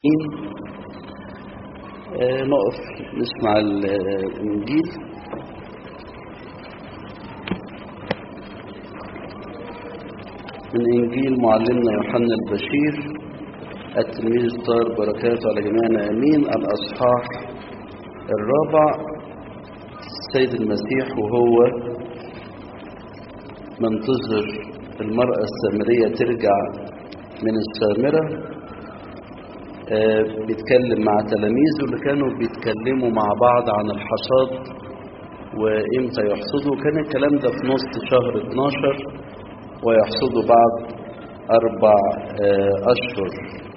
آه، نقف نسمع ال- الإنجيل من إنجيل معلمنا يوحنا البشير التلميذ طار بركاته على جميعنا آمين الأصحاح الرابع السيد المسيح وهو منتظر المرأة السامرية ترجع من السامرة آه، بيتكلم مع تلاميذه اللي كانوا بيتكلموا مع بعض عن الحصاد وإمتى يحصدوا كان الكلام ده في نص شهر 12 ويحصدوا بعد أربع آه، أشهر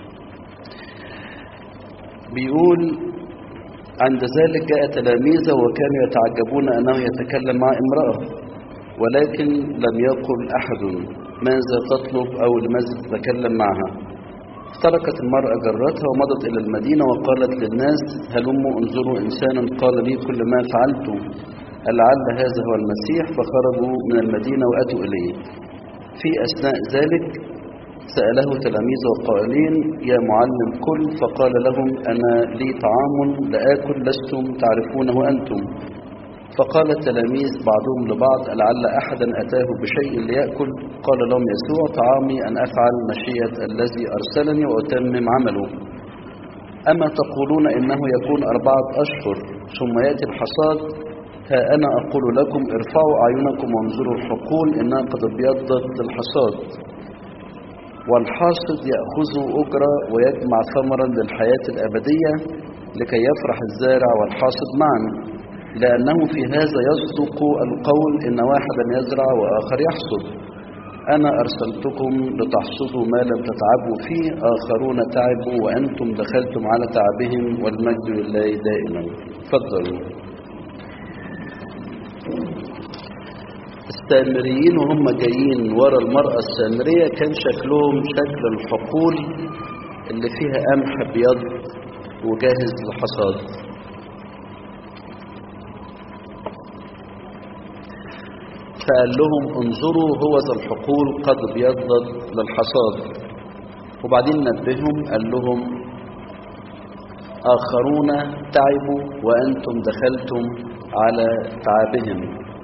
بيقول عند ذلك جاء تلاميذه وكانوا يتعجبون أنه يتكلم مع امرأة ولكن لم يقل أحد ماذا تطلب أو لماذا تتكلم معها تركت المرأة جرتها ومضت إلى المدينة وقالت للناس هلموا انظروا إنسانا قال لي كل ما فعلت لعل هذا هو المسيح فخرجوا من المدينة وأتوا إليه في أثناء ذلك سأله تلاميذه قائلين يا معلم كل فقال لهم أنا لي طعام لآكل لستم تعرفونه أنتم فقال التلاميذ بعضهم لبعض لعل أحدا أتاه بشيء ليأكل قال لهم يسوع طعامي أن أفعل مشيئة الذي أرسلني وأتمم عمله أما تقولون إنه يكون أربعة أشهر ثم يأتي الحصاد ها أنا أقول لكم ارفعوا أعينكم وانظروا الحقول إنها قد ابيضت للحصاد والحاصد يأخذ أجرة ويجمع ثمرا للحياة الأبدية لكي يفرح الزارع والحاصد معا لأنه في هذا يصدق القول إن واحدا يزرع وآخر يحصد أنا أرسلتكم لتحصدوا ما لم تتعبوا فيه آخرون تعبوا وأنتم دخلتم على تعبهم والمجد لله دائما تفضلوا السامريين وهم جايين ورا المرأة السامرية كان شكلهم شكل الحقول اللي فيها قمح ابيض وجاهز للحصاد فقال لهم انظروا هو ذا الحقول قد ابيضت للحصاد وبعدين نبههم قال لهم آخرون تعبوا وأنتم دخلتم على تعبهم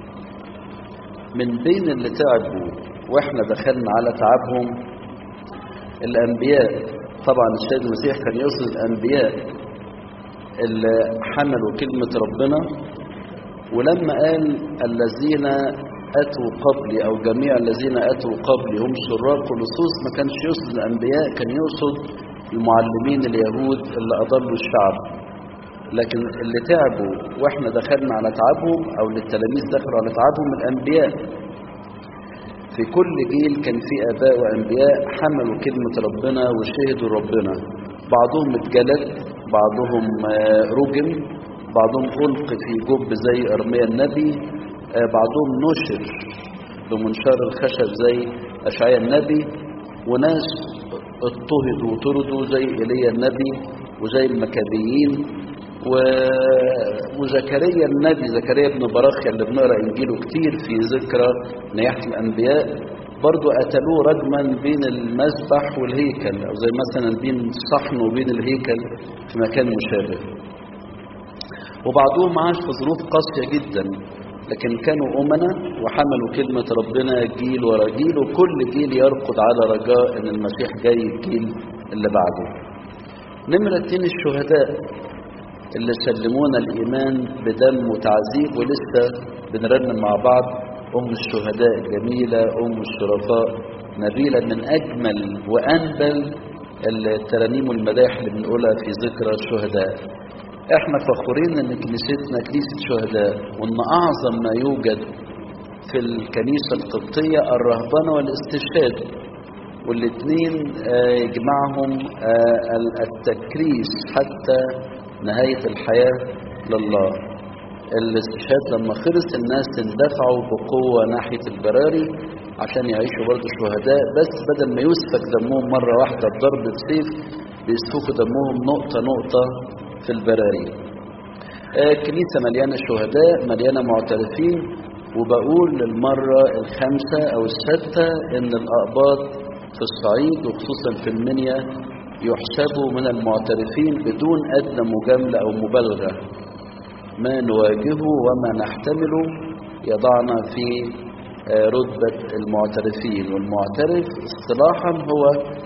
من بين اللي تعبوا واحنا دخلنا على تعبهم الانبياء طبعا السيد المسيح كان يقصد الانبياء اللي حملوا كلمه ربنا ولما قال الذين اتوا قبلي او جميع الذين اتوا قبلي هم سراق ولصوص ما كانش يقصد الانبياء كان يقصد المعلمين اليهود اللي اضلوا الشعب لكن اللي تعبوا واحنا دخلنا على تعبهم او للتلاميذ دخلوا على تعبهم الانبياء في كل جيل كان في اباء وانبياء حملوا كلمه ربنا وشهدوا ربنا بعضهم اتجلد بعضهم آه، رجم بعضهم ألق في جب زي ارميا النبي آه، بعضهم نشر بمنشار الخشب زي اشعياء النبي وناس اضطهدوا وطردوا زي ايليا النبي وزي المكابيين و- وزكريا النبي زكريا بن براخيا اللي بنقرا انجيله كتير في ذكرى نياحه الانبياء برضو قتلوه رجما بين المذبح والهيكل او زي مثلا بين الصحن وبين الهيكل في مكان مشابه وبعضهم عاش في ظروف قاسيه جدا لكن كانوا أمنا وحملوا كلمة ربنا جيل ورا جيل وكل جيل يرقد على رجاء ان المسيح جاي الجيل اللي بعده نمرة اتنين الشهداء اللي سلمونا الإيمان بدم وتعذيب ولسه بنرنم مع بعض أم الشهداء الجميلة أم الشرفاء نبيلة من أجمل وأنبل الترانيم والمداح اللي بنقولها في ذكرى الشهداء احنا فخورين ان كنيستنا كنيسة شهداء وان اعظم ما يوجد في الكنيسة القبطية الرهبنة والاستشهاد والاثنين آه، يجمعهم آه، التكريس حتى نهاية الحياة لله الاستشهاد لما خلص الناس اندفعوا بقوة ناحية البراري عشان يعيشوا برضه شهداء بس بدل ما يسفك دمهم مرة واحدة بضربة سيف بيسفكوا دمهم نقطة نقطة في البراري آه، الكنيسة مليانة شهداء مليانة معترفين وبقول للمرة الخامسة أو السادسة إن الأقباط في الصعيد وخصوصا في المنيا يحسبوا من المعترفين بدون أدنى مجاملة أو مبالغة ما نواجهه وما نحتمله يضعنا في رتبة المعترفين والمعترف اصطلاحا هو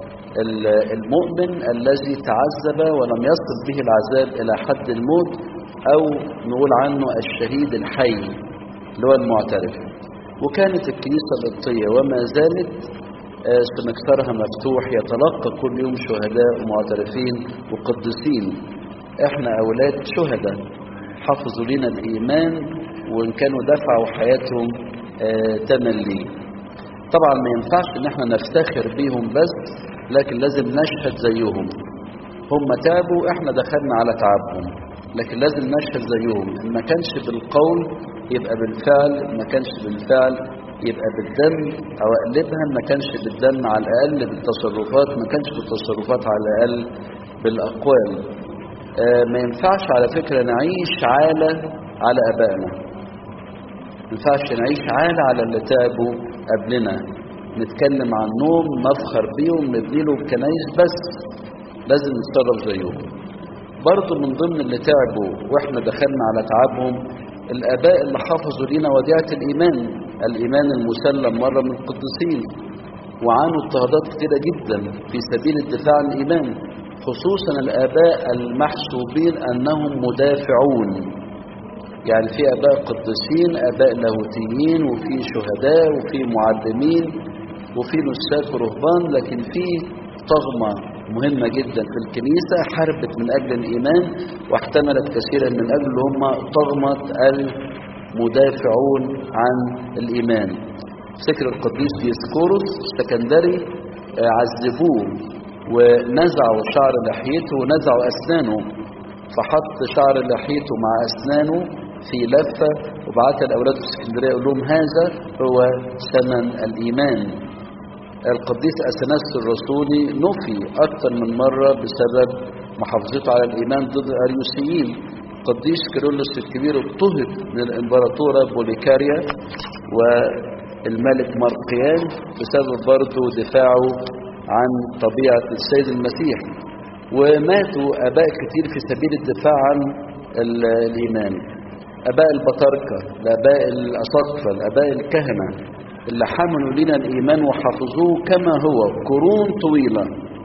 المؤمن الذي تعذب ولم يصل به العذاب إلى حد الموت أو نقول عنه الشهيد الحي اللي هو المعترف وكانت الكنيسة القبطية وما زالت سمكترها مفتوح يتلقى كل يوم شهداء ومعترفين وقديسين احنا أولاد شهداء حفظوا لنا الإيمان وإن كانوا دفعوا حياتهم تمن ليه طبعا ما ينفعش ان احنا نفتخر بيهم بس لكن لازم نشهد زيهم هم تعبوا احنا دخلنا على تعبهم لكن لازم نشهد زيهم ان ما كانش بالقول يبقى بالفعل ما كانش بالفعل يبقى بالدم او اقلبها ما كانش بالدم على الاقل بالتصرفات ما كانش بالتصرفات على الاقل بالاقوال آه ما ينفعش على فكرة نعيش عالة على ابائنا ما ينفعش نعيش عالة على اللي تعبوا قبلنا نتكلم عنهم نفخر بيهم نبني له كنايس بس لازم نتصرف زيهم برضه من ضمن اللي تعبوا واحنا دخلنا على تعبهم الاباء اللي حافظوا لينا وديعة الايمان الايمان المسلم مرة من القديسين وعانوا اضطهادات كتيرة جدا في سبيل الدفاع عن الايمان خصوصا الاباء المحسوبين انهم مدافعون يعني في اباء قديسين اباء لاهوتيين وفي شهداء وفي معلمين وفي نساك ورهبان لكن في طغمة مهمة جدا في الكنيسة حاربت من أجل الإيمان واحتملت كثيرا من أجل هم طغمة المدافعون عن الإيمان فكر القديس ديسكوروس السكندري عذبوه ونزعوا شعر لحيته ونزعوا أسنانه فحط شعر لحيته مع أسنانه في لفة وبعتها لأولاده في اسكندرية يقول لهم هذا هو ثمن الإيمان القديس أثناس الرسولي نفي أكثر من مرة بسبب محافظته على الإيمان ضد الأريوسيين القديس كيرلس الكبير اضطهد من الإمبراطورة بوليكاريا والملك مارقيان بسبب برضه دفاعه عن طبيعة السيد المسيح وماتوا آباء كتير في سبيل الدفاع عن الإيمان أباء البطاركة الأباء الأساقفة الأباء الكهنة اللي حملوا لنا الإيمان وحفظوه كما هو قرون طويلة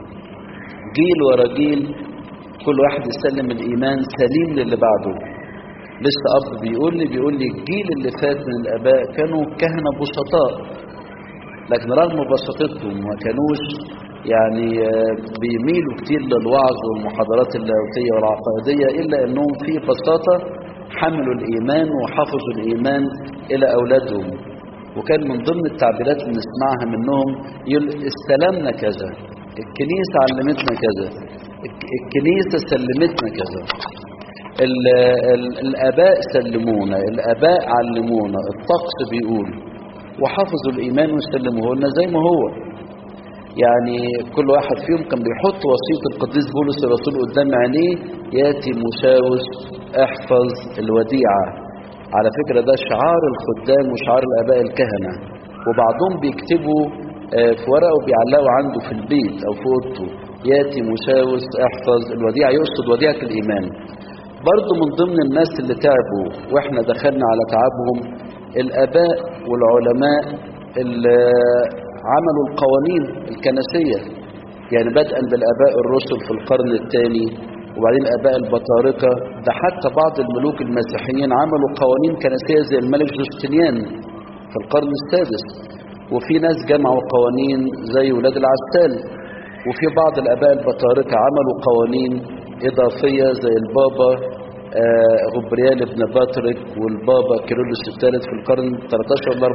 جيل ورا جيل كل واحد يسلم الإيمان سليم للي بعده لسه أب بيقول لي بيقول لي الجيل اللي فات من الآباء كانوا كهنة بسطاء لكن رغم بساطتهم ما كانوش يعني بيميلوا كتير للوعظ والمحاضرات اللاهوتية والعقائدية إلا أنهم في بساطة حملوا الإيمان وحفظوا الإيمان إلى أولادهم وكان من ضمن التعبيرات اللي نسمعها منهم يقول استلمنا كذا الكنيسة علمتنا كذا الكنيسة سلمتنا كذا ال ال الآباء سلمونا الآباء علمونا الطقس بيقول وحفظوا الإيمان وسلموه لنا زي ما هو يعني كل واحد فيهم كان بيحط وصية القديس بولس الرسول قدام عينيه ياتي مساوس احفظ الوديعة على فكرة ده شعار الخدام وشعار الآباء الكهنة وبعضهم بيكتبوا في ورقه وبيعلقوا عنده في البيت أو في أوضته ياتي مساوس احفظ الوديعة يقصد وديعة الإيمان برضه من ضمن الناس اللي تعبوا واحنا دخلنا على تعبهم الآباء والعلماء اللي عملوا القوانين الكنسية يعني بدءا بالآباء الرسل في القرن الثاني وبعدين الآباء البطاركة ده حتى بعض الملوك المسيحيين عملوا قوانين كنسية زي الملك جوستنيان في القرن السادس وفي ناس جمعوا قوانين زي ولاد العسال وفي بعض الآباء البطاركة عملوا قوانين إضافية زي البابا آه غبريال ابن باتريك والبابا كيرلس الثالث في القرن 13 ولا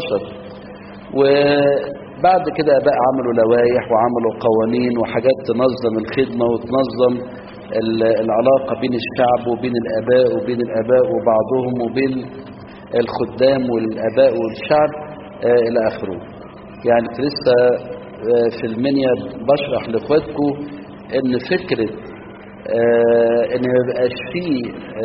14 وبعد كده آباء عملوا لوائح وعملوا قوانين وحاجات تنظم الخدمة وتنظم العلاقة بين الشعب وبين الآباء وبين الآباء وبعضهم وبين الخدام والآباء والشعب آه إلى آخره يعني لسه آه في المنيا بشرح لإخواتكم إن فكرة آه إن ما يبقاش فيه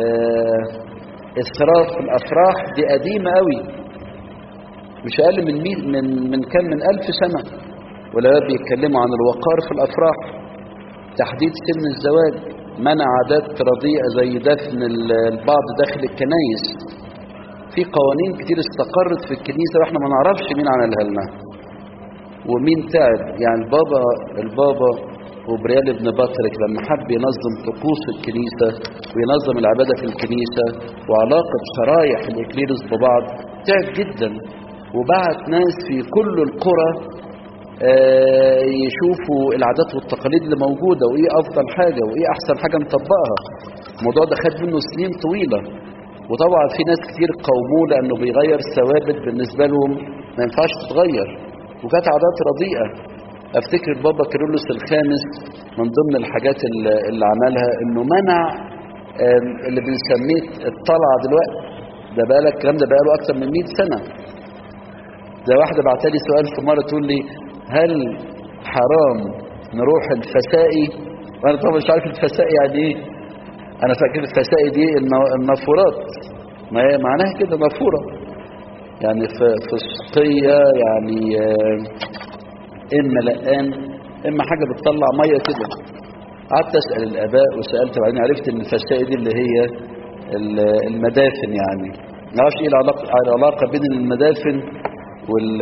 إسراف في الأفراح دي قديمة قوي مش أقل من مي من من كام من ألف سنة ولا بيتكلموا عن الوقار في الأفراح تحديد سن الزواج منع عادات رديئة زي دفن البعض داخل الكنايس في قوانين كتير استقرت في الكنيسة واحنا ما نعرفش مين عملها لنا ومين تعب يعني البابا البابا وبريال ابن بطرك لما حب ينظم طقوس الكنيسة وينظم العبادة في الكنيسة وعلاقة شرايح الإكليروس ببعض تعب جدا وبعت ناس في كل القرى آه يشوفوا العادات والتقاليد اللي موجودة وإيه أفضل حاجة وإيه أحسن حاجة نطبقها الموضوع ده خد منه سنين طويلة وطبعا في ناس كتير قاوموه لأنه بيغير ثوابت بالنسبة لهم ما ينفعش تتغير وكانت عادات رديئة افتكر بابا كيرلس الخامس من ضمن الحاجات اللي, اللي عملها انه منع اللي بنسميه الطلعه دلوقتي ده بقى لك الكلام ده بقى له اكتر من 100 سنه ده واحده بعتلي سؤال في مره تقول لي هل حرام نروح الفسائي وانا طبعا مش عارف الفسائي يعني ايه انا فاكر الفسائي دي النافورات ما هي معناها كده نافوره يعني فسقيه يعني اما لقان اما حاجه بتطلع ميه كده قعدت اسال الاباء وسالت بعدين عرفت ان الفسائي دي اللي هي المدافن يعني ما اعرفش ايه العلاقه العلاقه بين المدافن وال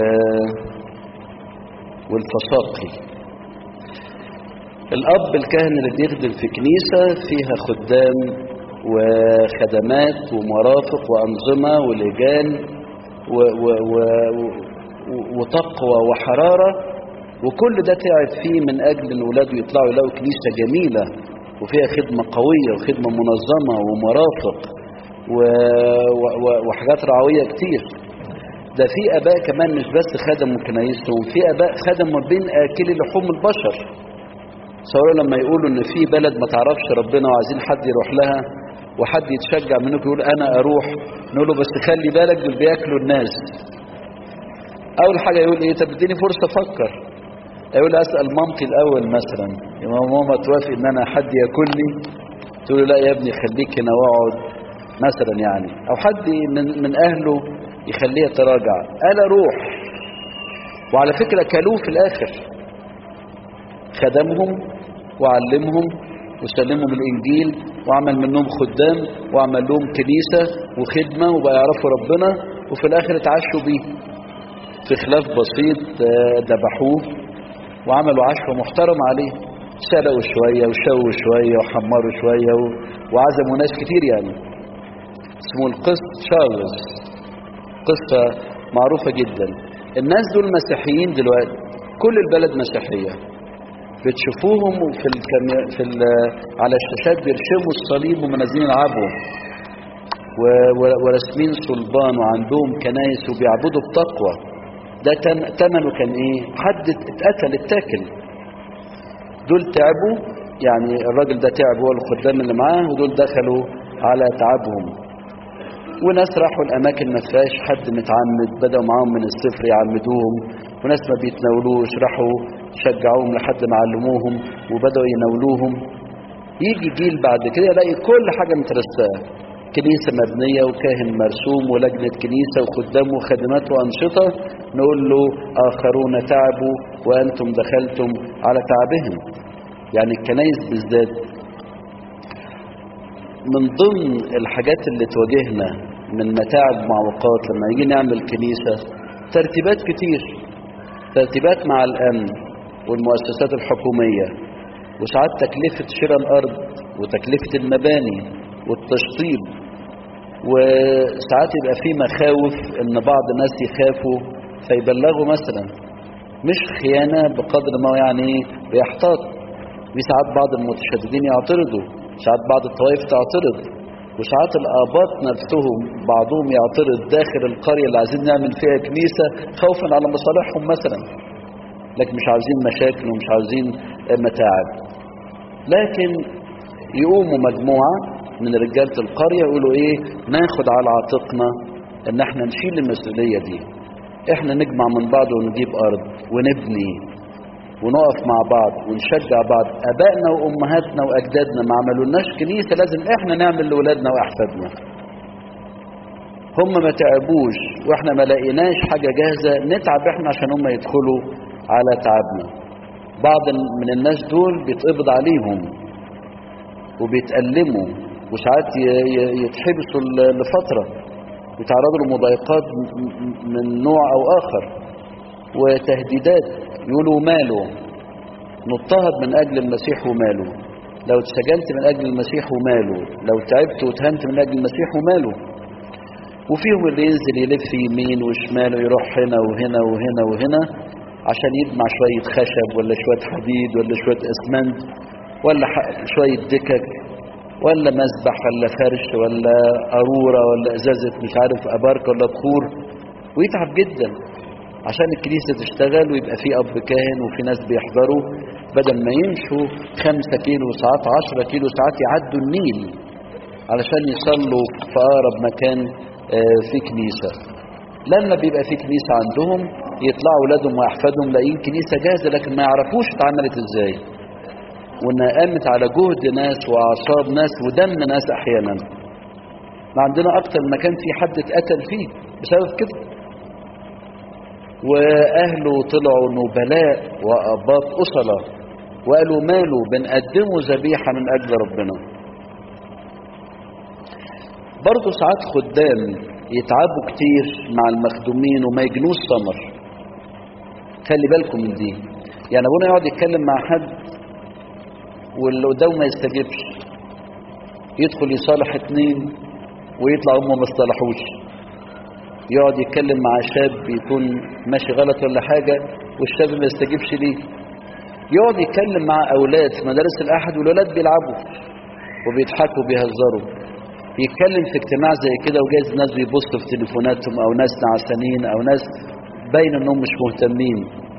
والفساقي الاب الكاهن اللي بيخدم في كنيسه فيها خدام وخدمات ومرافق وانظمه ولجان و و و وتقوى وحراره وكل ده تعب فيه من أجل أن ولاده يطلعوا يلاقوا كنيسة جميلة وفيها خدمة قوية وخدمة منظمة ومرافق و... و... و... وحاجات رعوية كتير ده في آباء كمان مش بس خدموا كنايسهم في آباء خدموا بين آكلي لحوم البشر صوروا لما يقولوا إن في بلد ما تعرفش ربنا وعايزين حد يروح لها وحد يتشجع منك يقول أنا أروح نقول له بس خلي بالك دول بياكلوا الناس أول حاجة يقول إيه طب اديني فرصة أفكر يقول اسال مامتي الاول مثلا يا ماما توافق ان انا حد ياكلني تقول له لا يا ابني خليك هنا واقعد مثلا يعني او حد من من اهله يخليه يتراجع قال اروح وعلى فكره كلوه في الاخر خدمهم وعلمهم وسلمهم الانجيل وعمل منهم خدام وعمل لهم كنيسه وخدمه وبقى يعرفوا ربنا وفي الاخر اتعشوا بيه في خلاف بسيط ذبحوه وعملوا عشوة محترم عليه سرقوا شوية وشووا شوية وحمروا شوية و... وعزموا ناس كتير يعني اسمه القس تشارلز قصة معروفة جدا الناس دول مسيحيين دلوقتي كل البلد مسيحية بتشوفوهم في الكم... في ال... على الشاشات بيرشموا الصليب ومنازلين يلعبوا و... و... ورسمين صلبان وعندهم كنايس وبيعبدوا بتقوى ده تمنه كان ايه حد اتقتل اتاكل دول تعبوا يعني الراجل ده تعب هو الخدام اللي معاه ودول دخلوا على تعبهم وناس راحوا الاماكن ما فيهاش حد متعمد بداوا معاهم من الصفر يعمدوهم وناس ما بيتناولوش راحوا شجعوهم لحد ما علموهم وبداوا يناولوهم يجي جيل بعد كده يلاقي كل حاجه مترساه كنيسة مبنية وكاهن مرسوم ولجنة كنيسة وخدام وخدمات وأنشطة نقول له آخرون تعبوا وأنتم دخلتم على تعبهم يعني الكنايس بالذات من ضمن الحاجات اللي تواجهنا من متاعب معوقات لما يجي نعمل كنيسة ترتيبات كتير ترتيبات مع الأمن والمؤسسات الحكومية وساعات تكلفة شراء الأرض وتكلفة المباني والتشطيب وساعات يبقى في مخاوف ان بعض الناس يخافوا فيبلغوا مثلا مش خيانة بقدر ما يعني بيحتاط في ساعات بعض المتشددين يعترضوا ساعات بعض الطوائف تعترض وساعات الآباط نفسهم بعضهم يعترض داخل القرية اللي عايزين نعمل فيها كنيسة خوفا على مصالحهم مثلا لكن مش عاوزين مشاكل ومش عاوزين متاعب لكن يقوموا مجموعة من رجالة القرية يقولوا ايه ناخد على عاتقنا ان احنا نشيل المسؤولية دي احنا نجمع من بعض ونجيب ارض ونبني ونقف مع بعض ونشجع بعض ابائنا وامهاتنا واجدادنا ما عملولناش كنيسة لازم احنا نعمل لاولادنا واحفادنا هم ما تعبوش واحنا ما لقيناش حاجة جاهزة نتعب احنا عشان هم يدخلوا على تعبنا بعض من الناس دول بيتقبض عليهم وبيتألموا وساعات ي- ي- يتحبسوا ل- لفترة يتعرضوا لمضايقات م- من نوع أو آخر وتهديدات يقولوا ماله نضطهد من أجل المسيح وماله لو اتسجنت من أجل المسيح وماله لو تعبت وتهنت من أجل المسيح وماله وفيهم اللي ينزل يلف يمين وشمال ويروح هنا وهنا وهنا وهنا عشان يجمع شوية خشب ولا شوية حديد ولا شوية اسمنت ولا ح- شوية دكك ولا مسبح ولا فرش ولا قارورة ولا ازازة مش عارف ابارك ولا بخور ويتعب جدا عشان الكنيسة تشتغل ويبقى في اب كاهن وفي ناس بيحضروا بدل ما يمشوا خمسة كيلو ساعات عشرة كيلو ساعات يعدوا النيل علشان يصلوا في اقرب مكان آه، في كنيسة لما بيبقى في كنيسة عندهم يطلعوا اولادهم واحفادهم لاقيين كنيسة جاهزة لكن ما يعرفوش اتعملت ازاي وانها قامت على جهد ناس واعصاب ناس ودم ناس احيانا ما عندنا اكتر من مكان في حد اتقتل فيه بسبب كده واهله طلعوا نبلاء واباط اصلة وقالوا ماله بنقدمه ذبيحة من اجل ربنا برضه ساعات خدام يتعبوا كتير مع المخدومين وما يجنوش ثمر خلي بالكم من دي يعني ابونا يقعد يتكلم مع حد واللي قدامه ما يستجيبش يدخل يصالح اتنين ويطلع هم ما اصطلحوش يقعد يتكلم مع شاب يكون ماشي غلط ولا حاجة والشاب ما يستجيبش ليه يقعد يتكلم مع أولاد في مدارس الأحد والولاد بيلعبوا وبيضحكوا وبيهزروا يتكلم في اجتماع زي كده وجايز ناس بيبصوا في تليفوناتهم أو ناس نعسانين أو ناس باين إنهم مش مهتمين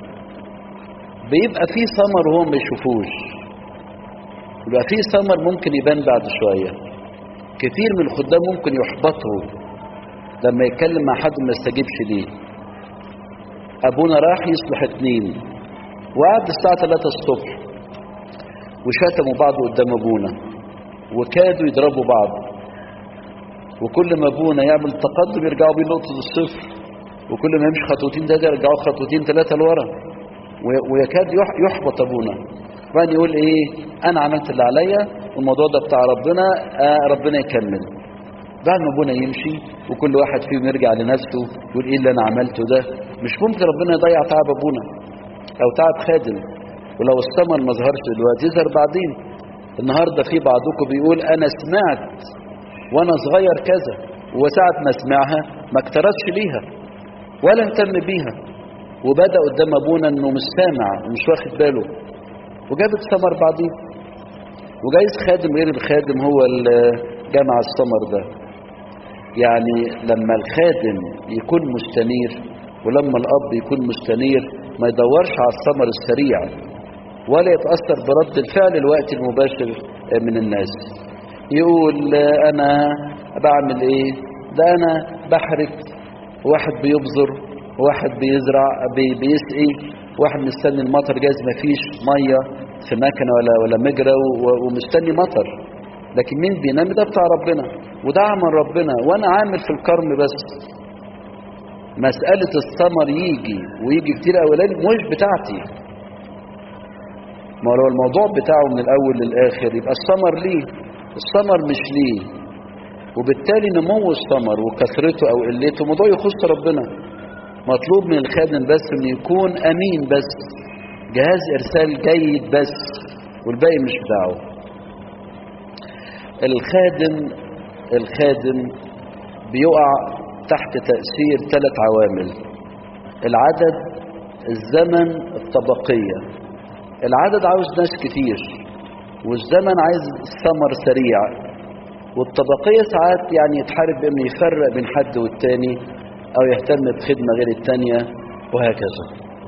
بيبقى في ثمر وهو ما يشوفوش يبقى في ثمر ممكن يبان بعد شوية كتير من الخدام ممكن يحبطوا لما يتكلم مع حد ما يستجيبش ليه ابونا راح يصلح اتنين وقعد الساعة 3 الصبح وشتموا بعض قدام ابونا وكادوا يضربوا بعض وكل ما ابونا يعمل تقدم يرجعوا بيه نقطة الصفر وكل ما يمشي خطوتين ده يرجعوا خطوتين ثلاثة لورا و- ويكاد يح- يحبط ابونا وبعدين يقول ايه انا عملت اللي عليا والموضوع ده بتاع ربنا آه ربنا يكمل بعد ما ابونا يمشي وكل واحد فيهم يرجع لنفسه يقول ايه اللي انا عملته ده مش ممكن ربنا يضيع تعب ابونا او تعب خادم ولو الثمر ما ظهرش دلوقتي يظهر بعدين النهارده في بعضكم بيقول انا سمعت وانا صغير كذا وساعة ما سمعها ما اكترثش ليها ولا اهتم بيها وبدأ قدام ابونا انه مش سامع ومش واخد باله وجابت ثمر بعدين وجايز خادم غير الخادم هو اللي جمع الثمر ده يعني لما الخادم يكون مستنير ولما الاب يكون مستنير ما يدورش على الثمر السريع ولا يتاثر برد الفعل الوقت المباشر من الناس يقول انا بعمل ايه ده انا بحرك واحد بيبذر واحد بيزرع بي بيسقي واحد مستني المطر جايز ما فيش ميه في مكنه ولا ولا مجرى و- ومستني مطر لكن مين بينام ده بتاع ربنا وده عمل ربنا وانا عامل في الكرم بس مسألة الثمر يجي ويجي كتير أولاني مش بتاعتي ما لو الموضوع بتاعه من الأول للآخر يبقى الثمر ليه الثمر مش ليه وبالتالي نمو الثمر وكثرته أو قلته موضوع يخص ربنا مطلوب من الخادم بس انه يكون أمين بس جهاز إرسال جيد بس والباقي مش بتاعه الخادم الخادم بيقع تحت تأثير ثلاث عوامل العدد الزمن الطبقية العدد عاوز ناس كتير والزمن عايز ثمر سريع والطبقية ساعات يعني يتحارب بأنه يفرق بين حد والتاني أو يهتم بخدمة غير التانية وهكذا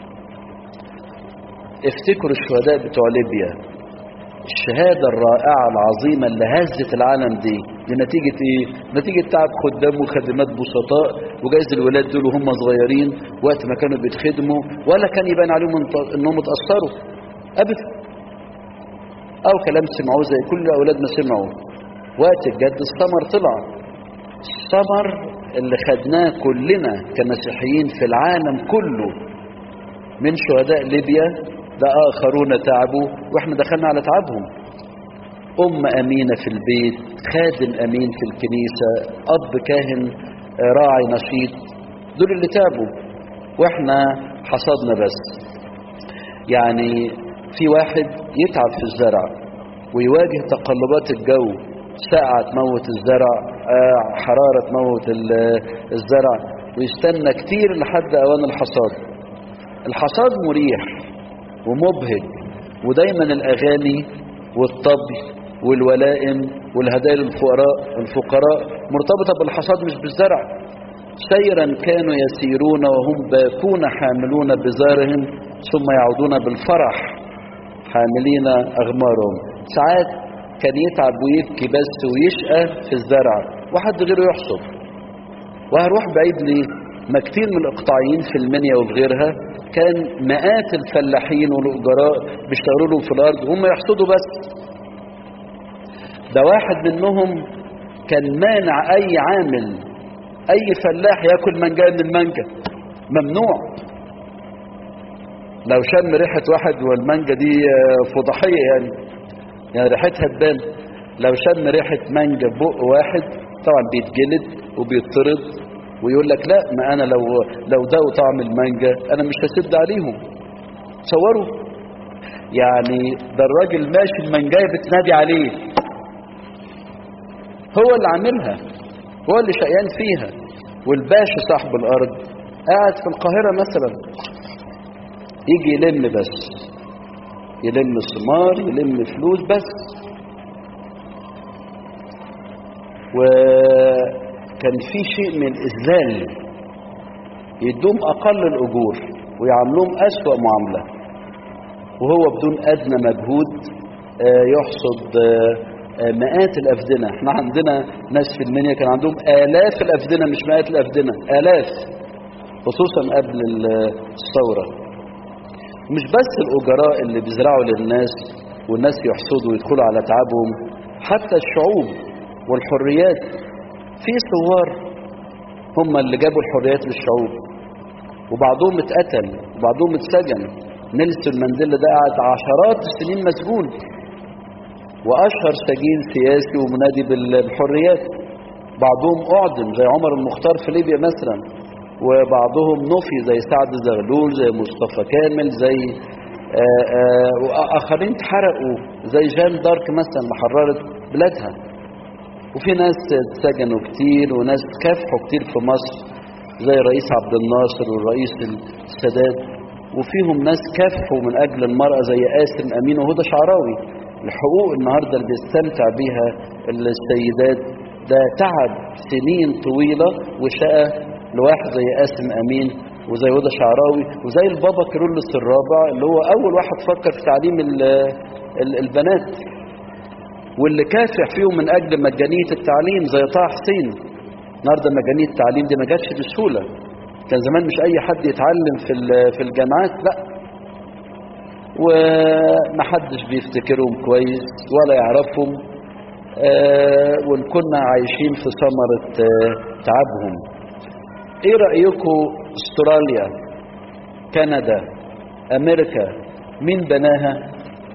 افتكروا الشهداء بتوع ليبيا الشهادة الرائعة العظيمة اللي هزت العالم دي لنتيجة ايه؟ نتيجة تعب خدام وخدمات بسطاء وجايز الولاد دول وهم صغيرين وقت ما كانوا بيتخدموا ولا كان يبان عليهم انت- انهم اتأثروا ابدا او كلام سمعوه زي كل اولاد ما سمعوا وقت الجد الثمر طلع الثمر اللي خدناه كلنا كمسيحيين في العالم كله من شهداء ليبيا ده آخرون تعبوا وإحنا دخلنا على تعبهم أم أمينة في البيت خادم أمين في الكنيسة أب كاهن راعي نشيط دول اللي تعبوا وإحنا حصدنا بس يعني في واحد يتعب في الزرع ويواجه تقلبات الجو ساعة تموت الزرع حرارة تموت الزرع ويستنى كتير لحد أوان الحصاد الحصاد مريح ومبهج ودايما الأغاني والطبل والولائم والهدايا للفقراء الفقراء مرتبطة بالحصاد مش بالزرع سيرا كانوا يسيرون وهم باكون حاملون بزارهم ثم يعودون بالفرح حاملين أغمارهم ساعات كان يتعب ويبكي بس ويشقى في الزرع واحد غيره يحصد وهروح بعيد ليه ما كتير من الاقطاعيين في المنيا وفي غيرها كان مئات الفلاحين والأجراء بيشتغلوا لهم في الأرض هم يحصدوا بس ده واحد منهم كان مانع أي عامل أي فلاح ياكل منجا من المانجا ممنوع لو شم ريحة واحد والمانجا دي فضحية يعني يعني ريحتها تبان لو شم ريحة مانجا بق واحد طبعا بيتجلد وبيطرد ويقول لك لا ما انا لو لو ده طعم المانجا انا مش هسد عليهم تصوروا يعني ده الراجل ماشي المانجايه بتنادي عليه هو اللي عاملها هو اللي شقيان فيها والباشا صاحب الارض قاعد في القاهره مثلا يجي يلم بس يلم ثمار يلم فلوس بس وكان في شيء من الإذلال يدوم أقل الأجور ويعاملوهم أسوأ معاملة وهو بدون أدنى مجهود يحصد مئات الأفدنة احنا عندنا ناس في المنيا كان عندهم آلاف الأفدنة مش مئات الأفدنة آلاف خصوصا قبل الثورة مش بس الأجراء اللي بيزرعوا للناس والناس يحصدوا ويدخلوا على تعبهم حتى الشعوب والحريات في ثوار هم اللي جابوا الحريات للشعوب وبعضهم اتقتل وبعضهم اتسجن نيلسون مانديلا ده قعد عشرات السنين مسجون واشهر سجين سياسي ومنادي بالحريات بعضهم اعدم زي عمر المختار في ليبيا مثلا وبعضهم نفي زي سعد زغلول زي مصطفى كامل زي آآ آآ واخرين اتحرقوا زي جان دارك مثلا اللي حررت بلادها وفي ناس اتسجنوا كتير وناس كافحوا كتير في مصر زي الرئيس عبد الناصر والرئيس السادات وفيهم ناس كافحوا من اجل المرأة زي قاسم امين وهدى شعراوي الحقوق النهاردة اللي بيستمتع بيها السيدات ده تعب سنين طويلة وشقى لواحد زي قاسم امين وزي هدى شعراوي وزي البابا كيرلس الرابع اللي هو اول واحد فكر في تعليم البنات واللي كافح فيهم من اجل مجانيه التعليم زي طه حسين النهارده مجانيه التعليم دي ما جاتش بسهوله كان زمان مش اي حد يتعلم في في الجامعات لا ومحدش بيفتكرهم كويس ولا يعرفهم آه وان كنا عايشين في ثمره آه تعبهم ايه رايكم استراليا كندا امريكا مين بناها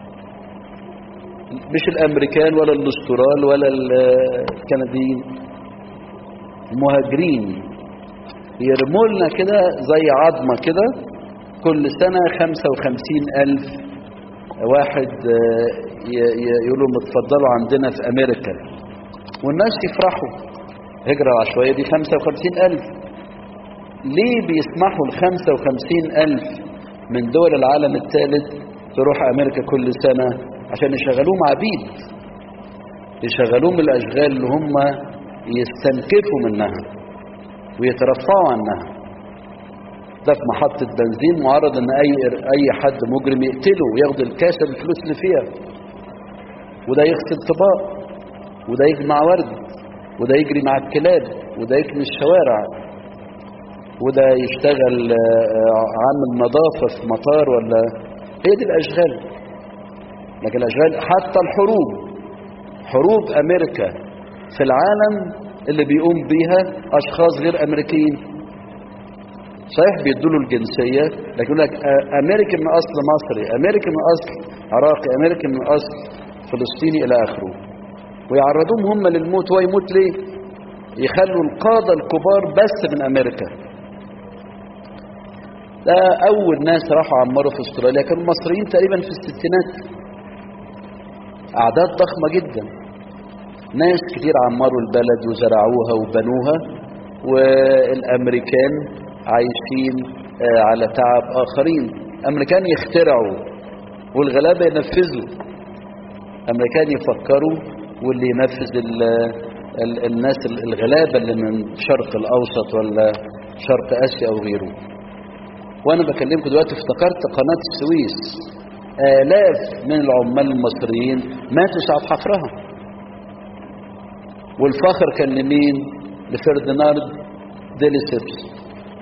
مش الامريكان ولا الاسترال ولا الكنديين المهاجرين يرموا لنا كده زي عظمه كده كل سنه 55 الف واحد يقولوا اتفضلوا عندنا في امريكا والناس يفرحوا هجرة العشوائية دي 55 ألف ليه بيسمحوا ل 55 ألف من دول العالم الثالث تروح أمريكا كل سنة عشان يشغلوهم عبيد يشغلوهم الأشغال اللي هم يستنكفوا منها ويترفعوا عنها ده في محطة بنزين معرض ان اي اي حد مجرم يقتله وياخد الكاسة بالفلوس اللي فيها وده يغسل طباق وده يجمع ورد وده يجري مع الكلاب وده يكني الشوارع وده يشتغل عامل نظافة في مطار ولا هي دي الأشغال لكن الأشغال حتى الحروب حروب أمريكا في العالم اللي بيقوم بيها أشخاص غير أمريكيين صحيح بيدوا له الجنسيه لكن يقول لك آه، امريكي من اصل مصري امريكي من اصل عراقي امريكي من اصل فلسطيني الى اخره ويعرضوهم هم للموت هو يموت ليه يخلوا القاده الكبار بس من امريكا ده اول ناس راحوا عمروا في استراليا كانوا مصريين تقريبا في الستينات اعداد ضخمه جدا ناس كتير عمروا البلد وزرعوها وبنوها والامريكان عايشين آه، على تعب اخرين امريكان يخترعوا والغلابه ينفذوا امريكان يفكروا واللي ينفذ ال ال الناس الغلابه اللي من الشرق الاوسط ولا شرق اسيا او غيره وانا بكلمكم دلوقتي افتكرت قناه السويس الاف من العمال المصريين ماتوا ساعه حفرها والفخر كان لمين لفرديناند ديليسيبس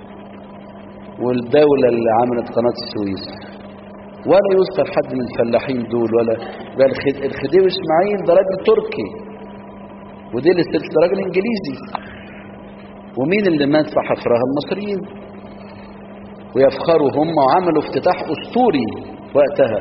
والدولة اللي عملت قناة السويس ولا يذكر حد من الفلاحين دول ولا ده الخد- الخديوي اسماعيل ده راجل تركي وديليسيبس ده راجل انجليزي ومين اللي مات في حفرها المصريين ويفخروا هم وعملوا افتتاح اسطوري وقتها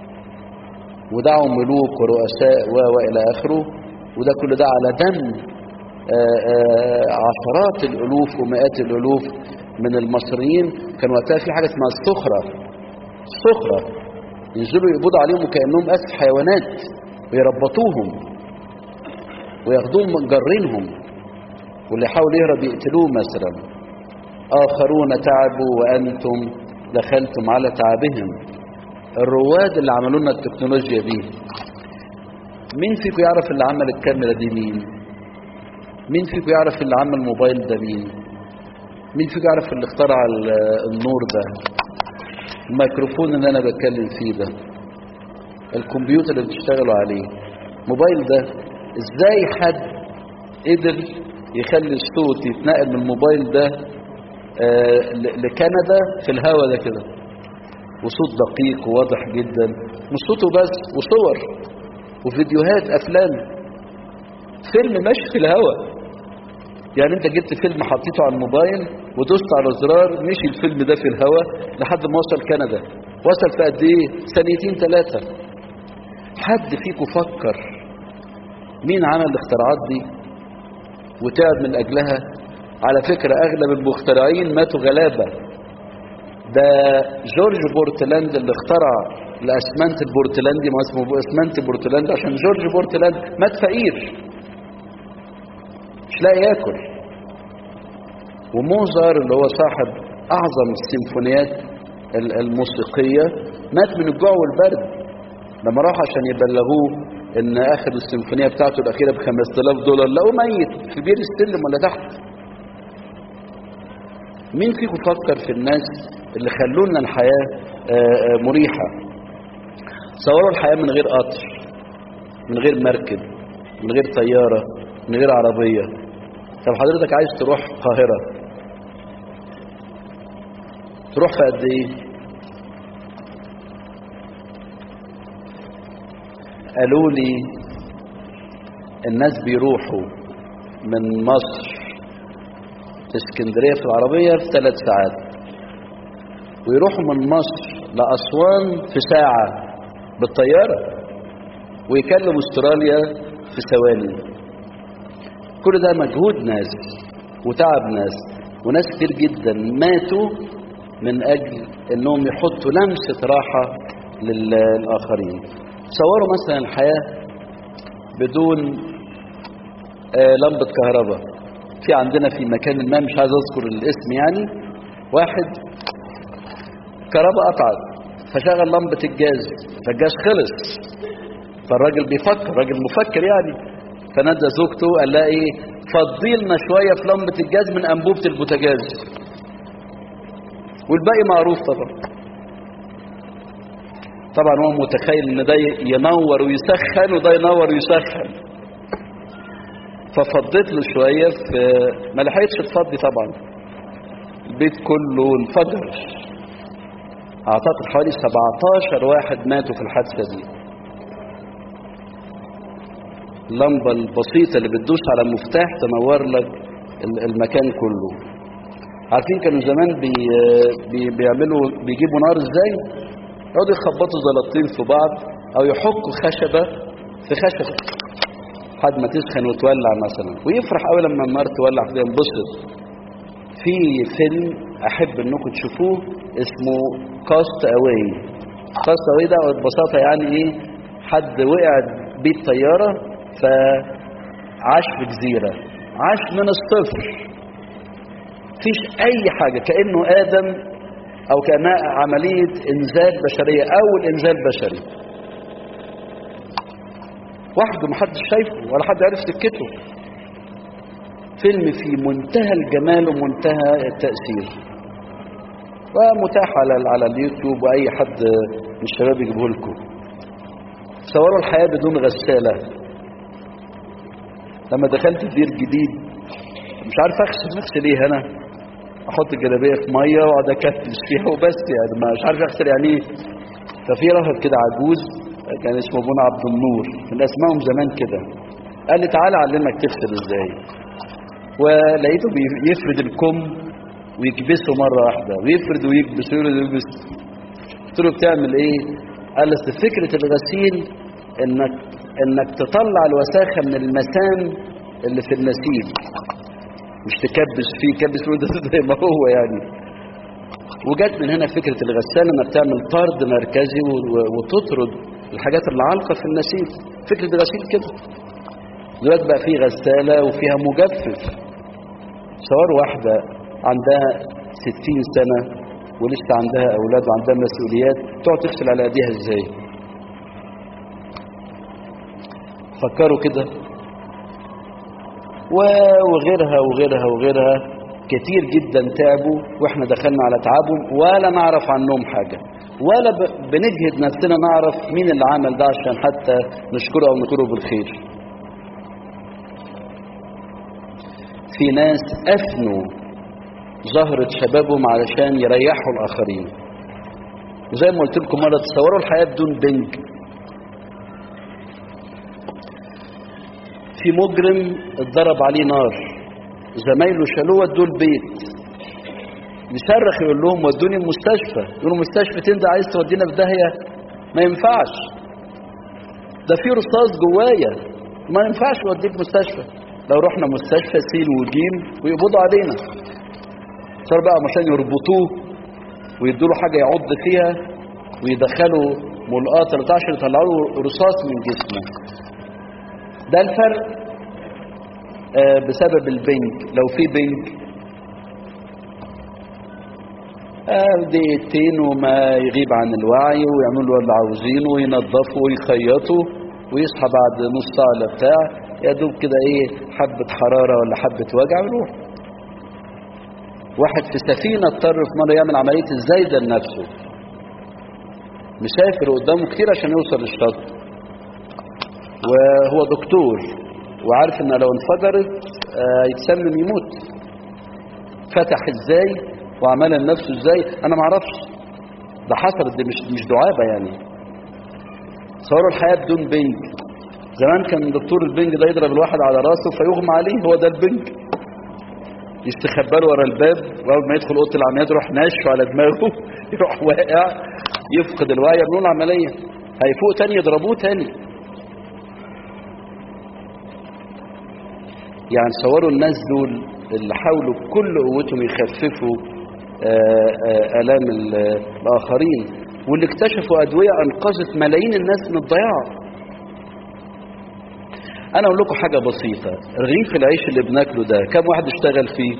ودعوا ملوك ورؤساء و والى اخره وده كل ده على دم آه، آه، عشرات الالوف ومئات الالوف من المصريين كان وقتها في حاجه اسمها السخره السخره ينزلوا يقبضوا عليهم وكانهم اسف حيوانات ويربطوهم وياخدوهم مجرينهم واللي يحاول يهرب يقتلوه مثلا آخرون تعبوا وأنتم دخلتم على تعبهم الرواد اللي عملوا لنا التكنولوجيا دي مين فيكم يعرف اللي عمل الكاميرا دي مين مين فيكم يعرف اللي عمل الموبايل ده مين مين فيكم يعرف اللي اخترع ال- النور ده الميكروفون اللي انا بتكلم فيه ده الكمبيوتر اللي بتشتغلوا عليه موبايل ده ازاي حد قدر يخلي الصوت يتنقل من الموبايل ده آه، ل- لكندا في الهوا ده كده وصوت دقيق وواضح جدا مش صوته بس وصور وفيديوهات افلام فيلم ماشي في الهوا يعني انت جبت فيلم حطيته على الموبايل ودوست على زرار مشي الفيلم ده في الهوا لحد ما وصل كندا وصل في قد ايه ثانيتين ثلاثه حد فيكم فكر مين عمل الاختراعات دي وتعب من اجلها على فكره اغلب المخترعين ماتوا غلابه ده جورج بورتلاند اللي اخترع الاسمنت البورتلاندي ما اسمه اسمنت بورتلاند عشان جورج بورتلاند مات فقير مش لاقي ياكل وموزار اللي هو صاحب اعظم السيمفونيات ال- الموسيقيه مات من الجوع والبرد لما راحوا عشان يبلغوه ان اخر السيمفونيه بتاعته الاخيره ب 5000 دولار لقوه ميت في بير السلم ولا تحت مين فيكم فكر في الناس اللي خلوا لنا الحياه آه، آه، مريحه صوروا الحياه من غير قطر من غير مركب من غير طياره من غير عربيه طب حضرتك عايز تروح القاهره تروح في قد ايه قالوا لي الناس بيروحوا من مصر اسكندريه في العربيه في ثلاث ساعات ويروحوا من مصر لاسوان في ساعه بالطياره ويكلموا استراليا في ثواني كل ده مجهود ناس وتعب ناس وناس كتير جدا ماتوا من اجل انهم يحطوا لمسه راحه للاخرين تصوروا مثلا الحياه بدون آه، لمبه كهرباء في عندنا في مكان ما مش عايز اذكر الاسم يعني واحد كهرباء قطعت فشغل لمبه الجاز فالجاز خلص فالراجل بيفكر راجل مفكر يعني فنادى زوجته قال لها ايه فضي لنا شويه في لمبه الجاز من انبوبه البوتاجاز والباقي معروف طبعا طبعا هو متخيل ان ده ينور ويسخن وده ينور ويسخن ففضيت له شويه في ما لحقتش تفضي طبعا البيت كله انفجر اعتقد حوالي 17 واحد ماتوا في الحادثه دي اللمبه البسيطه اللي بتدوس على مفتاح تنور لك ال- المكان كله عارفين كانوا زمان بي بي بيعملوا بيجيبوا نار ازاي يقعدوا يخبطوا زلطين في بعض او يحكوا خشبة في خشبة لحد ما تسخن وتولع مثلا ويفرح قوي لما النار تولع كده ينبسط في فيلم احب انكم تشوفوه اسمه كاست اواي كاست اواي ده ببساطة يعني ايه حد وقع بيه الطيارة فعاش في جزيرة عاش من الصفر مفيش اي حاجة كأنه ادم او كأنها عملية انزال بشرية اول انزال بشري وحده محدش شايفه ولا حد عارف سكته فيلم في منتهى الجمال ومنتهى التأثير ومتاح على على اليوتيوب واي حد من الشباب يجيبه لكم صوروا الحياة بدون غسالة لما دخلت دير جديد مش عارف اغسل اغسل ايه انا احط الجلابيه في ميه واقعد اكتش فيها وبس يعني ما مش عارف اغسل يعني ايه ففي راهب كده عجوز كان اسمه ابونا عبد النور من اسمائهم زمان كده قال لي تعالى اعلمك تغسل ازاي ولقيته بيفرد الكم ويكبسه مره واحده ويفرد ويكبس ويفرد ويكبس قلت له بتعمل ايه قال لي فكره الغسيل انك انك تطلع الوساخه من المسام اللي في النسيج مش تكبس فيه كبس فيه ده زي ما هو يعني وجت من هنا فكرة الغسالة انها بتعمل طرد مركزي وتطرد الحاجات اللي عالقة في النسيج فكرة الغسيل كده دلوقتي بقى في غسالة وفيها مجفف صور واحدة عندها ستين سنة ولسه عندها أولاد وعندها مسؤوليات تقعد تغسل على أيديها إزاي فكروا كده وغيرها وغيرها وغيرها كتير جدا تعبوا واحنا دخلنا على تعبهم ولا نعرف عنهم حاجة ولا بنجهد نفسنا نعرف مين اللي عمل ده عشان حتى نشكره او نذكره بالخير في ناس افنوا زهرة شبابهم علشان يريحوا الاخرين وزي ما قلت لكم مرة تصوروا الحياة بدون بنج في مجرم اتضرب عليه نار زمايله شالوه ودوه البيت يصرخ يقول لهم ودوني المستشفى يقولوا مستشفى انت عايز تودينا في داهيه ما ينفعش ده في رصاص جوايا ما ينفعش اوديك مستشفى لو رحنا مستشفى سين وجيم ويقبضوا علينا صار بقى عشان يربطوه ويدوا له حاجه يعض فيها ويدخلوا ملقاط 13 يطلعوا له رصاص من جسمه ده الفرق آه بسبب البنج لو في بنج آه دقيقتين وما يغيب عن الوعي ويعملوا اللي عاوزينه وينظفوا ويخيطوا ويصحى بعد نص ساعة ولا بتاع يا دوب كده ايه حبة حرارة ولا حبة وجع ويروح واحد في سفينة اضطر في مرة يعمل عملية الزايدة لنفسه مسافر قدامه كتير عشان يوصل الشط وهو دكتور وعارف ان لو انفجرت آه يتسمم يموت فتح ازاي وعمل لنفسه ازاي انا معرفش ده حصلت دي مش مش دعابه يعني صوروا الحياه بدون بنج زمان كان دكتور البنج ده يضرب الواحد على راسه فيغمى عليه هو ده البنج يستخبى له ورا الباب واول ما يدخل اوضه العمليات يروح ناشف على دماغه يروح واقع يفقد الوعي يعملوا له العمليه هيفوق تاني يضربوه تاني يعني صوروا الناس دول اللي حاولوا بكل قوتهم يخففوا آلام الآخرين واللي اكتشفوا أدوية أنقذت ملايين الناس من الضياع أنا أقول لكم حاجة بسيطة رغيف العيش اللي بناكله ده كم واحد اشتغل فيه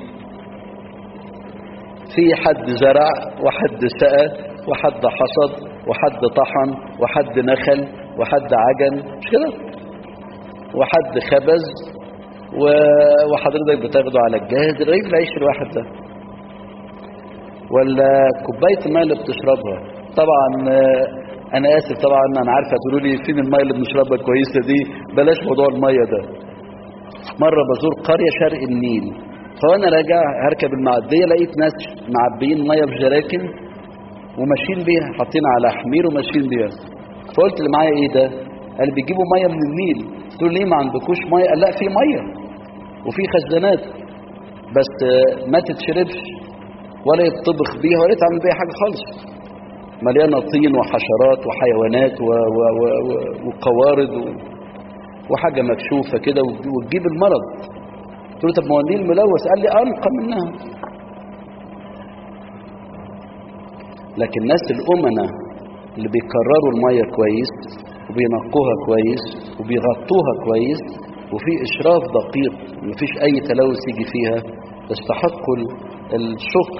في حد زرع وحد سقى وحد حصد وحد طحن وحد نخل وحد عجن مش كده وحد خبز وحضرتك بتاخده على الجاهز الرغيف العيش الواحد ده ولا كوبايه الماء اللي بتشربها طبعا انا اسف طبعا انا عارفه هتقولوا لي فين الماء اللي بنشربها كويسه دي بلاش موضوع الميه ده مره بزور قريه شرق النيل فانا راجع هركب المعديه لقيت ناس معبيين ميه في جراكن وماشيين بيها حاطين على حمير وماشيين بيها فقلت اللي معايا ايه ده قال بيجيبوا ميه من النيل قلت له ليه ما عندكوش ميه قال لا في ميه وفي خزانات بس ما تتشربش ولا يطبخ بيها ولا يتعمل بيها حاجة خالص مليانة طين وحشرات وحيوانات و و و و وقوارض و وحاجة مكشوفة كده وتجيب المرض قلت له طب ما هو النيل ملوث قال لي أنقى منها لكن الناس الأمنة اللي بيكرروا المية كويس وبينقوها كويس وبيغطوها كويس وفي إشراف دقيق مفيش أي تلوث يجي فيها يستحقوا الشكر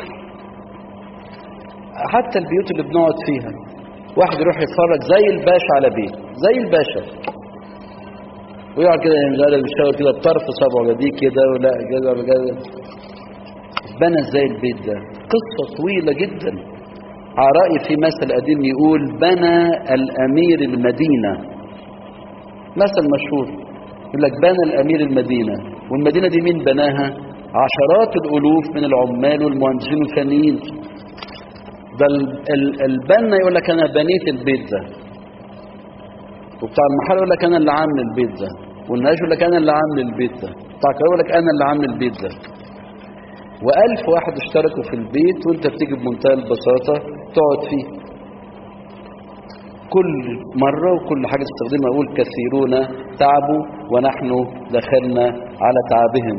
حتى البيوت اللي بنقعد فيها واحد يروح يتفرج زي الباشا على بيت زي الباشا ويقعد كده ينزل بالشاور كده بطرف صبعه دي كده ولا كده ولا كده بنى ازاي البيت ده قصة طويلة جدا على رأي في مثل قديم يقول بنى الأمير المدينة مثل مشهور يقول لك بنى الأمير المدينة والمدينة دي مين بناها عشرات الألوف من العمال والمهندسين الفنيين ده البنا يقول لك أنا بنيت البيت ده وبتاع المحل يقول لك أنا اللي عامل البيت ده والناس يقول لك أنا اللي عامل البيت ده بتاع يقول لك أنا اللي عامل البيت ده وألف واحد اشتركوا في البيت وانت بتيجي بمنتهى البساطة تقعد فيه كل مرة وكل حاجة تستخدمها أقول كثيرون تعبوا ونحن دخلنا على تعبهم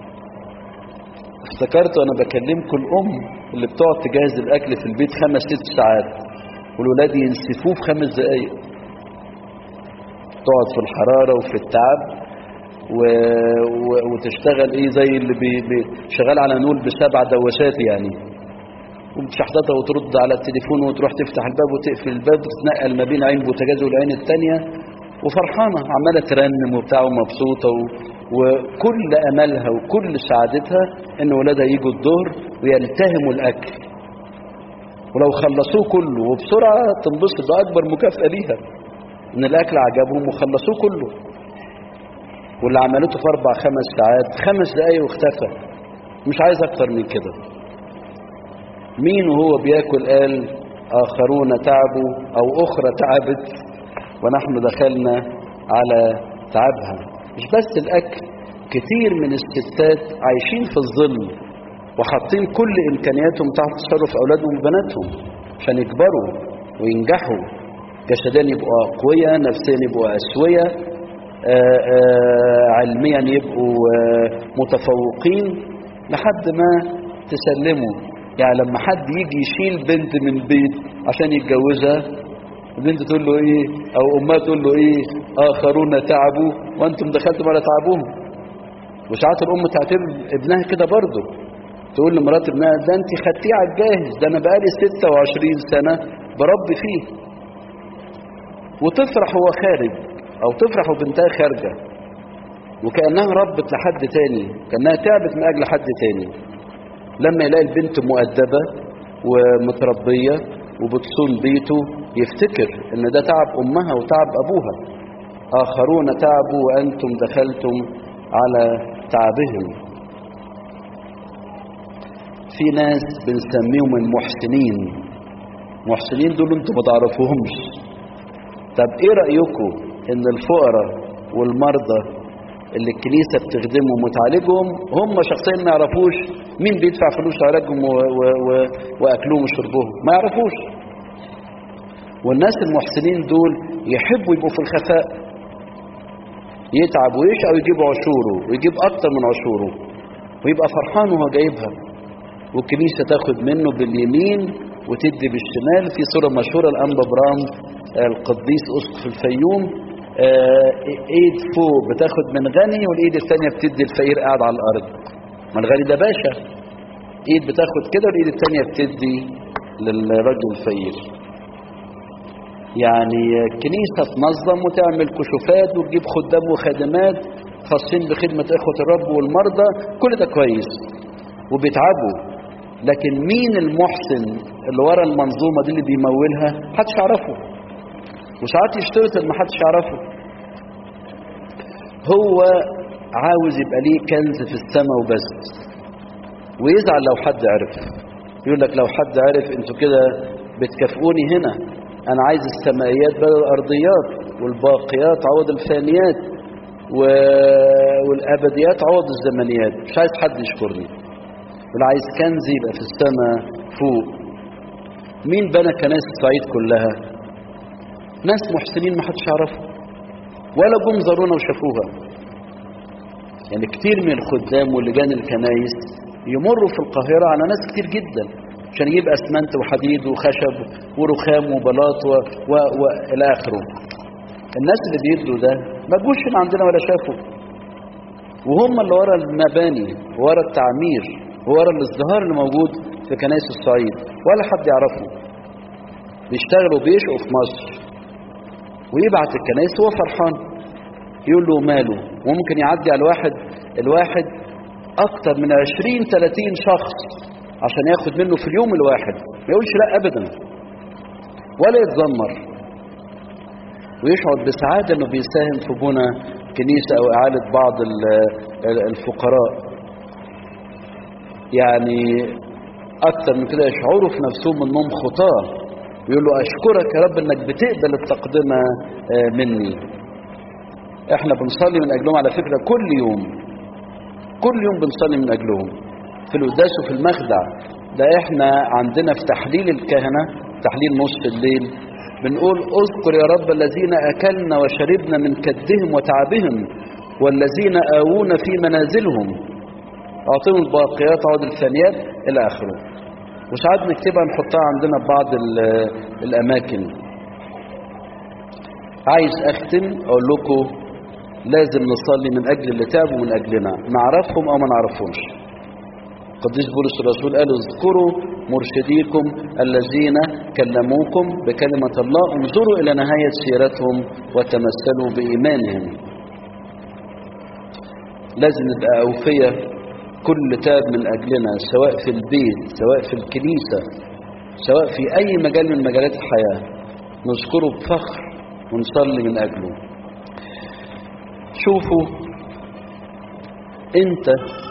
افتكرت وانا بكلمكم الام اللي بتقعد تجهز الاكل في البيت خمس ست ساعات والولاد ينسفوه في خمس دقايق تقعد في الحراره وفي التعب و... و... وتشتغل ايه زي اللي بي... بي... شغال على نول بسبع دواسات يعني وبتشحططها وترد على التليفون وتروح تفتح الباب وتقفل الباب وتتنقل ما بين عين بوتاجاز والعين الثانيه وفرحانه عماله ترنم وبتاع ومبسوطه و... وكل املها وكل سعادتها ان ولادها يجوا الظهر ويلتهموا الاكل ولو خلصوه كله وبسرعه تنبسط ده اكبر مكافاه ليها ان الاكل عجبهم وخلصوه كله واللي عملته في اربع خمس ساعات خمس دقايق واختفى مش عايز اكتر من كده مين وهو بياكل قال اخرون تعبوا او اخرى تعبت ونحن دخلنا على تعبها مش بس الاكل كتير من الستات عايشين في الظل وحاطين كل امكانياتهم تحت تصرف اولادهم وبناتهم عشان يكبروا وينجحوا جسديا يبقوا اقوياء نفسيا يبقوا اسوياء آآ آآ علميا يبقوا متفوقين لحد ما تسلموا يعني لما حد يجي يشيل بنت من بيت عشان يتجوزها البنت تقول له ايه او امها تقول له ايه اخرون تعبوا وانتم دخلتم على تعبهم وساعات الام تعتبر ابنها كده برضه تقول لمرات ابنها ده انت خدتيه على الجاهز ده انا بقالي 26 سنه بربي فيه وتفرح هو خارج او تفرح وبنتها خارجه وكانها ربت لحد تاني كانها تعبت من اجل حد تاني لما يلاقي البنت مؤدبه ومتربيه وبتصون بيته يفتكر ان ده تعب امها وتعب ابوها اخرون تعبوا وانتم دخلتم على تعبهم في ناس بنسميهم المحسنين محسنين دول انتم ما تعرفوهمش طب ايه رايكم ان الفقراء والمرضى اللي الكنيسة بتخدمهم وتعالجهم هم شخصيا ما يعرفوش مين بيدفع فلوس علاجهم و... و... و... وأكلهم وشربهم ما يعرفوش والناس المحسنين دول يحبوا يبقوا في الخفاء يتعب ويشقى ويجيب عشوره ويجيب أكتر من عشوره ويبقى فرحان وهو جايبها والكنيسة تاخد منه باليمين وتدي بالشمال في صورة مشهورة الأنبا برام القديس أسقف الفيوم ايد فوق بتاخد من غني والايد الثانيه بتدي الفقير قاعد على الارض ما الغني ده باشا ايد بتاخد كده والايد الثانيه بتدي للرجل الفقير يعني الكنيسه تنظم وتعمل كشوفات وتجيب خدام وخادمات خاصين بخدمه اخوه الرب والمرضى كل ده كويس وبيتعبوا لكن مين المحسن اللي ورا المنظومه دي اللي بيمولها محدش يعرفه وساعات يشترط ان محدش يعرفه هو عاوز يبقى ليه كنز في السماء وبس ويزعل لو حد عرف يقول لك لو حد عرف انتوا كده بتكافئوني هنا انا عايز السمائيات بدل الارضيات والباقيات عوض الفانيات و... والابديات عوض الزمنيات مش عايز حد يشكرني واللي عايز كنز يبقى في السماء فوق مين بنى كنائس الصعيد كلها ناس محسنين ما حدش يعرفهم ولا جم زارونا وشافوها يعني كتير من الخدام ولجان الكنايس يمروا في القاهرة على ناس كتير جدا عشان يجيب اسمنت وحديد وخشب ورخام وبلاط و... و... والى اخره الناس اللي بيدوا ده ما جوش من عندنا ولا شافوا وهم اللي ورا المباني ورا التعمير ورا الازدهار اللي موجود في كنائس الصعيد ولا حد يعرفه بيشتغلوا بيشقوا في مصر ويبعت الكنائس هو فرحان يقول له ماله وممكن يعدي على الواحد الواحد اكتر من 20 30 شخص عشان ياخد منه في اليوم الواحد ما يقولش لا ابدا ولا يتذمر ويشعر بسعاده انه بيساهم في بنى كنيسه او اعاده بعض الفقراء يعني اكتر من كده يشعروا في نفسهم انهم خطاه ويقول له اشكرك يا رب انك بتقبل التقدمه مني احنا بنصلي من اجلهم على فكره كل يوم كل يوم بنصلي من اجلهم في القداس وفي المخدع ده احنا عندنا في تحليل الكهنه تحليل نصف الليل بنقول اذكر يا رب الذين اكلنا وشربنا من كدهم وتعبهم والذين اوونا في منازلهم اعطيهم الباقيات عود الثانيات الى اخره وساعات نكتبها نحطها عندنا في بعض الاماكن عايز اختم اقول لكم لازم نصلي من اجل اللي تعبوا من اجلنا نعرفهم او ما نعرفهمش قديس بولس الرسول قال اذكروا مرشديكم الذين كلموكم بكلمة الله انظروا إلى نهاية سيرتهم وتمثلوا بإيمانهم لازم نبقى أوفية كل تاب من أجلنا سواء في البيت سواء في الكنيسة سواء في أي مجال من مجالات الحياة نذكره بفخر ونصلي من أجله شوفوا أنت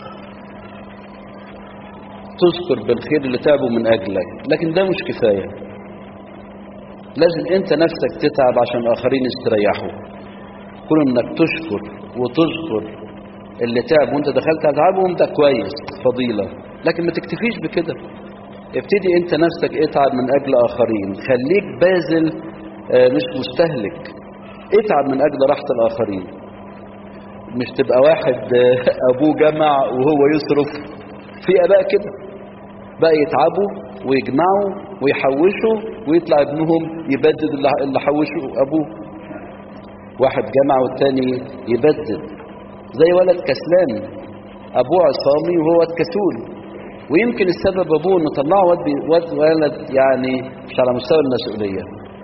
تذكر بالخير اللي تعبوا من أجلك لكن ده مش كفاية لازم أنت نفسك تتعب عشان الآخرين يستريحوا كون أنك تشكر وتذكر اللي تعب وانت دخلت على تعبهم ده كويس فضيلة لكن ما تكتفيش بكده ابتدي انت نفسك اتعب من اجل اخرين خليك باذل آه، مش مستهلك اتعب من اجل راحة الاخرين مش تبقى واحد آه، ابوه جمع وهو يصرف في اباء كده بقى يتعبوا ويجمعوا ويحوشوا ويطلع ابنهم يبدد اللي- اللي حوشه ابوه واحد جمع والتاني يبدد زي ولد كسلان ابوه عصامي وهو واد كسول ويمكن السبب ابوه انه طلعه واد بي- واد ولد يعني مش على مستوى المسؤوليه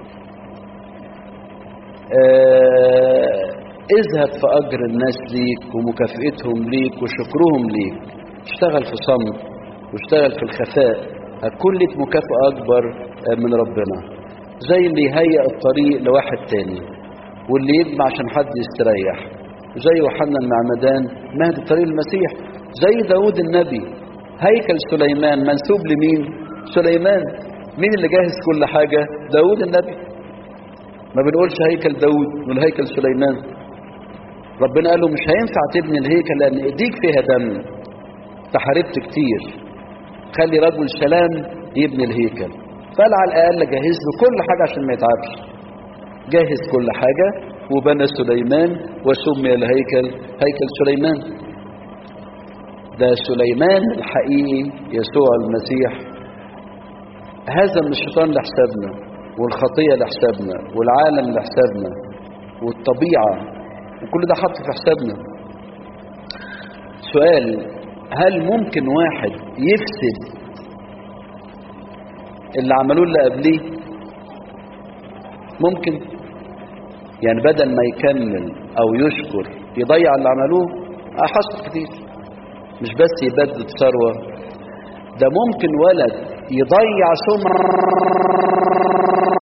آه، اذهب في اجر الناس ليك ومكافئتهم ليك وشكرهم ليك اشتغل في صمت واشتغل في الخفاء هتكون لك مكافأة أكبر آه، من ربنا زي اللي يهيئ الطريق لواحد تاني واللي يجمع عشان حد يستريح زي يوحنا المعمدان مهد طريق المسيح زي داود النبي هيكل سليمان منسوب لمين سليمان مين اللي جاهز كل حاجة داود النبي ما بنقولش هيكل داود نقول هيكل سليمان ربنا قال له مش هينفع تبني الهيكل لان ايديك فيها دم تحاربت كتير خلي رجل سلام يبني الهيكل فقال على الاقل جهز له كل حاجه عشان ما يتعبش جهز كل حاجه وبنى سليمان وسمي الهيكل هيكل سليمان ده سليمان الحقيقي يسوع المسيح هذا من الشيطان لحسابنا والخطيه لحسابنا والعالم لحسابنا والطبيعه وكل ده حط في حسابنا سؤال هل ممكن واحد يفسد اللي عملوه اللي قبليه ممكن يعني بدل ما يكمل او يشكر يضيع اللي عملوه اه حصل كتير مش بس يبدد ثروه ده ممكن ولد يضيع سمعة